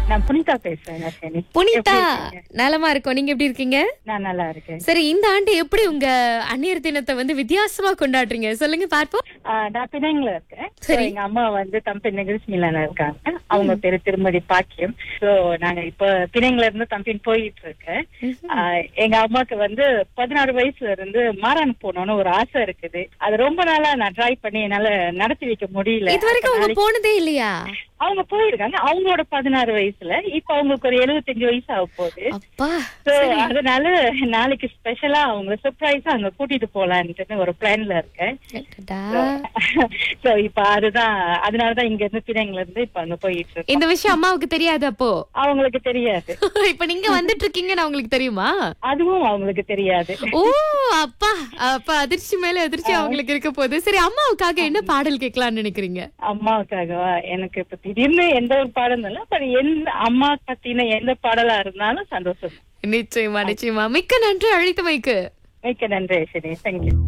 நான் புனிதா பேசுறேன் அஸ்வினி. புனிதா எப்படி இருக்கீங்க? நலமா இருக்கோம் நீங்க எப்படி இருக்கீங்க நான் நல்லா இருக்கேன் சரி இந்த ஆண்டு எப்படி உங்க அந்நியர் தினத்தை வந்து வித்தியாசமா கொண்டாடுறீங்க சொல்லுங்க பார்ப்போம் ஆ, நான் பிணைங்கள இருக்கேன் So, சரி. எங்க அம்மா வந்து தம்பி நிகழ்ச்சியில இருக்காங்க அவங்க பேரு திருமதி பாக்கியம் சோ நாங்க இப்ப பிணைங்கள இருந்து தம்பின் போயிட்டு இருக்கேன் ஆ, எங்க அம்மாக்கு வந்து பதினாறு வயசுல இருந்து மாறான் போகணும்னு ஒரு ஆசை இருக்குது அது ரொம்ப நாளா நான் ட்ரை பண்ணி என்னால நடத்தி வைக்க முடியல இது வரைக்கும் அவங்க நாளைக்கு- போனதே இல்லையா அவங்க போயிருக்காங்க அவங்களோட பதினாறு வயசுல இப்ப அவங்களுக்கு ஒரு எழுபத்தஞ்சு வயசு ஆக போகுது அப்பா So, அதனால நாளைக்கு ஸ்பெஷலா அவங்க சர்ப்ரைஸா அங்க கூட்டிட்டு போலான்ட்டு ஒரு பிளான்ல இருக்கேன் அடடா. சோ இப்ப அதுதான் அதனாலதான் இங்க இருந்து பிள்ளைங்கள இருந்து இப்ப அங்க போயிட்டு இருக்கோம் இந்த விஷயம் அம்மாவுக்கு தெரியாது அப்போ அவங்களுக்கு தெரியாது இப்ப நீங்க வந்துட்டு இருக்கீங்கன்னு அவங்களுக்கு தெரியுமா அதுவும் அவங்களுக்கு தெரியாது ஓ அப்பா அப்ப அதிர்ச்சி மேல அதிர்ச்சி அவங்களுக்கு இருக்க போகுது சரி அம்மாவுக்காக என்ன பாடல் கேட்கலாம்னு நினைக்கிறீங்க அம்மாவுக்காகவா எனக்கு இப்ப திடீர்னு எந்த ஒரு பாடம் இல்லை பட் எந்த அம்மா பத்தின எந்த பாடலா இருந்தாலும் சந்தோஷம் நிச்சயமா நிச்சயமா மிக்க நன்றி அழைத்தமைக்கு மிக்க நன்றி சரி தேங்க்யூ